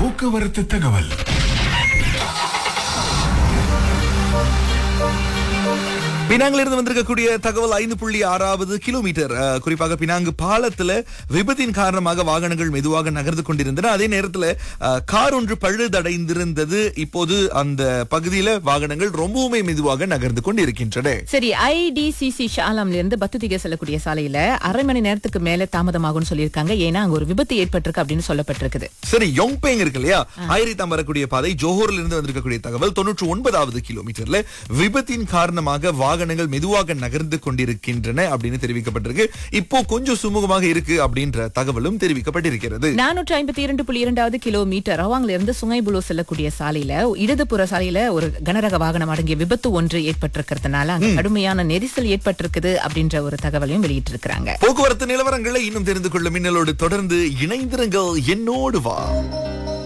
போக்குவரத்து தகவல் பினாங்கிலிருந்து வந்திருக்கக்கூடிய தகவல் ஐந்து புள்ளி ஆறாவது கிலோமீட்டர் அஹ், குறிப்பாக பினாங்கு பாலத்துல விபத்தின் காரணமாக வாகனங்கள் மெதுவாக நகர்ந்து கொண்டிருந்தன அதே நேரத்துல அஹ், கார் ஒன்று பழுதடைந்திருந்தது இப்போது அந்த பகுதியில வாகனங்கள் ரொம்பவுமே மெதுவாக நகர்ந்து கொண்டிருக்கின்றன சரி ஐடிசிசி ஷாலாம்ல இருந்து பத்துதிகை செல்லக்கூடிய சாலையில அரை மணி நேரத்துக்கு மேல தாமதமாகும்னு சொல்லியிருக்காங்க ஏன்னா அங்க ஒரு விபத்து ஏற்பட்டிருக்கு அப்படின்னு சொல்லப்பட்டிருக்குது சரி யோங்பேங் இருக்கு இல்லையா ஆயிரத்தாம் வரக்கூடிய பாதை ஜோஹர்ல இருந்து வந்திருக்கக்கூடிய தகவல் தொண்ணூற்று ஒன்பதாவது கிலோமீட்டர்ல விபத்தின் காரணமாக வாகனங்கள் மெதுவாக நகர்ந்து கொண்டிருக்கின்றன அப்படின்னு தெரிவிக்கப்பட்டிருக்கு இப்போ கொஞ்சம் சுமூகமாக இருக்கு அப்படின்ற தகவலும் தெரிவிக்கப்பட்டிருக்கிறது நானூற்று ஐம்பத்தி இரண்டு புள்ளி இரண்டாவது கிலோமீட்டர் ரவாங்ல இருந்து சுங்கைபுலோ செல்லக்கூடிய சாலையில இடதுபுற சாலையில ஒரு கனரக வாகனம் அடங்கிய விபத்து ஒன்று ஏற்பட்டிருக்கிறதுனால அங்க கடுமையான நெரிசல் ஏற்பட்டிருக்குது அப்படின்ற ஒரு தகவலையும் வெளியிட்டிருக்கிறாங்க போக்குவரத்து நிலவரங்களை இன்னும் தெரிந்து கொள்ள மின்னலோடு தொடர்ந்து இணைந்திருங்கள் என்னோடு வா